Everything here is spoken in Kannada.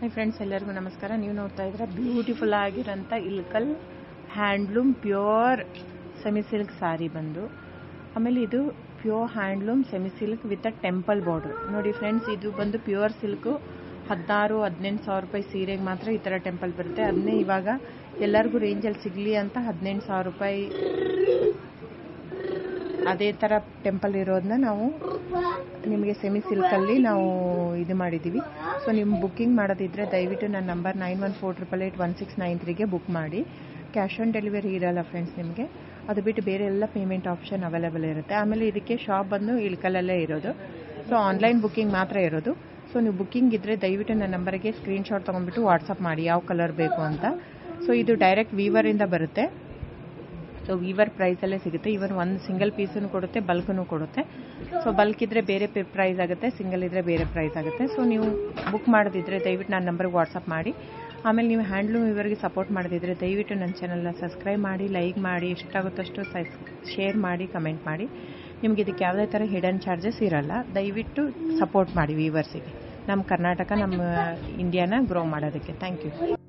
ಹೈ ಫ್ರೆಂಡ್ಸ್ ಎಲ್ಲರಿಗೂ ನಮಸ್ಕಾರ ನೀವು ನೋಡ್ತಾ ಇದ್ರೆ ಬ್ಯೂಟಿಫುಲ್ ಆಗಿರೋಂಥ Ilkal handloom pure semi silk sari ಬಂದು ಆಮೇಲೆ ಇದು pure handloom semi silk with a temple border ನೋಡಿ ಫ್ರೆಂಡ್ಸ್ ಇದು ಬಂದು ಪ್ಯೂರ್ ಸಿಲ್ಕು ಹದಿನಾರು ಹದಿನೆಂಟು ಸಾವಿರ ರೂಪಾಯಿ ಸೀರೆಗೆ ಮಾತ್ರ ಈ ಥರ ಟೆಂಪಲ್ ಬರುತ್ತೆ ಅದನ್ನೇ ಇವಾಗ ಎಲ್ಲರಿಗೂ ರೇಂಜಲ್ಲಿ ಸಿಗಲಿ ಅಂತ ಹದಿನೆಂಟು ಸಾವಿರ ರೂಪಾಯಿ ಅದೇ ಥರ ಟೆಂಪಲ್ ಇರೋದನ್ನ ನಾವು ನಿಮಗೆ ಸೆಮಿ ಸಿಲ್ಕಲ್ಲಿ ನಾವು ಇದು ಮಾಡಿದ್ದೀವಿ ಸೊ ನಿಮ್ಮ ಬುಕ್ಕಿಂಗ್ ಮಾಡೋದಿದ್ರೆ ದಯವಿಟ್ಟು ನನ್ನ number nine one four triple eight one six nine ತ್ರೀಗೆ ಬುಕ್ ಮಾಡಿ ಕ್ಯಾಶ್ ಆನ್ ಡೆಲಿವರಿ ಇರಲ್ಲ ಫ್ರೆಂಡ್ಸ್ ನಿಮಗೆ ಅದು ಬಿಟ್ಟು ಬೇರೆ ಎಲ್ಲ ಪೇಮೆಂಟ್ ಆಪ್ಷನ್ ಅವೈಲೇಬಲ್ ಇರುತ್ತೆ ಆಮೇಲೆ ಇದಕ್ಕೆ ಶಾಪ್ ಬಂದು ಇಳ್ಕಲಲ್ಲೇ ಇರೋದು ಸೊ ಆನ್ಲೈನ್ ಬುಕ್ಕಿಂಗ್ ಮಾತ್ರ ಇರೋದು ಸೊ ನೀವು ಬುಕ್ಕಿಂಗ್ ಇದ್ದರೆ ದಯವಿಟ್ಟು ನನ್ನ ನಂಬರಿಗೆ ಸ್ಕ್ರೀನ್ಶಾಟ್ ತೊಗೊಂಡ್ಬಿಟ್ಟು ವಾಟ್ಸಪ್ ಮಾಡಿ ಯಾವ ಕಲರ್ ಬೇಕು ಅಂತ ಸೊ ಇದು ಡೈರೆಕ್ಟ್ ವೀವರಿಂದ ಬರುತ್ತೆ ಸೊ ವೀವರ್ ಪ್ರೈಸಲ್ಲೇ ಸಿಗುತ್ತೆ ಇವನ್ ಒಂದು ಸಿಂಗಲ್ ಪೀಸನ್ನು ಕೊಡುತ್ತೆ ಬಲ್ಕನ್ನು ಕೊಡುತ್ತೆ ಸೊ ಬಲ್ಕ್ ಇದ್ದರೆ ಬೇರೆ ಪ್ರೈಸ್ ಆಗುತ್ತೆ ಸಿಂಗಲ್ ಇದ್ದರೆ ಬೇರೆ ಪ್ರೈಸ್ ಆಗುತ್ತೆ ಸೊ ನೀವು ಬುಕ್ ಮಾಡೋದಿದ್ರೆ ದಯವಿಟ್ಟು ನನ್ನ ನಂಬರ್ಗೆ ವಾಟ್ಸಪ್ ಮಾಡಿ ಆಮೇಲೆ ನೀವು ಹ್ಯಾಂಡ್ಲೂಮ್ ಇವರಿಗೆ ಸಪೋರ್ಟ್ ಮಾಡೋದಿದ್ರೆ ದಯವಿಟ್ಟು ನನ್ನ ಚಾನಲ್ನ ಸಬ್ಸ್ಕ್ರೈಬ್ ಮಾಡಿ ಲೈಕ್ ಮಾಡಿ ಎಷ್ಟಾಗುತ್ತಷ್ಟು ಶೇರ್ ಮಾಡಿ ಕಮೆಂಟ್ ಮಾಡಿ ನಿಮಗೆ ಇದಕ್ಕೆ ಯಾವುದೇ ಥರ ಹಿಡನ್ ಚಾರ್ಜಸ್ ಇರಲ್ಲ ದಯವಿಟ್ಟು ಸಪೋರ್ಟ್ ಮಾಡಿ ವೀವರ್ಸಿಗೆ ನಮ್ಮ ಕರ್ನಾಟಕ ನಮ್ಮ ಇಂಡಿಯಾನ ಗ್ರೋ ಮಾಡೋದಕ್ಕೆ ಥ್ಯಾಂಕ್ ಯು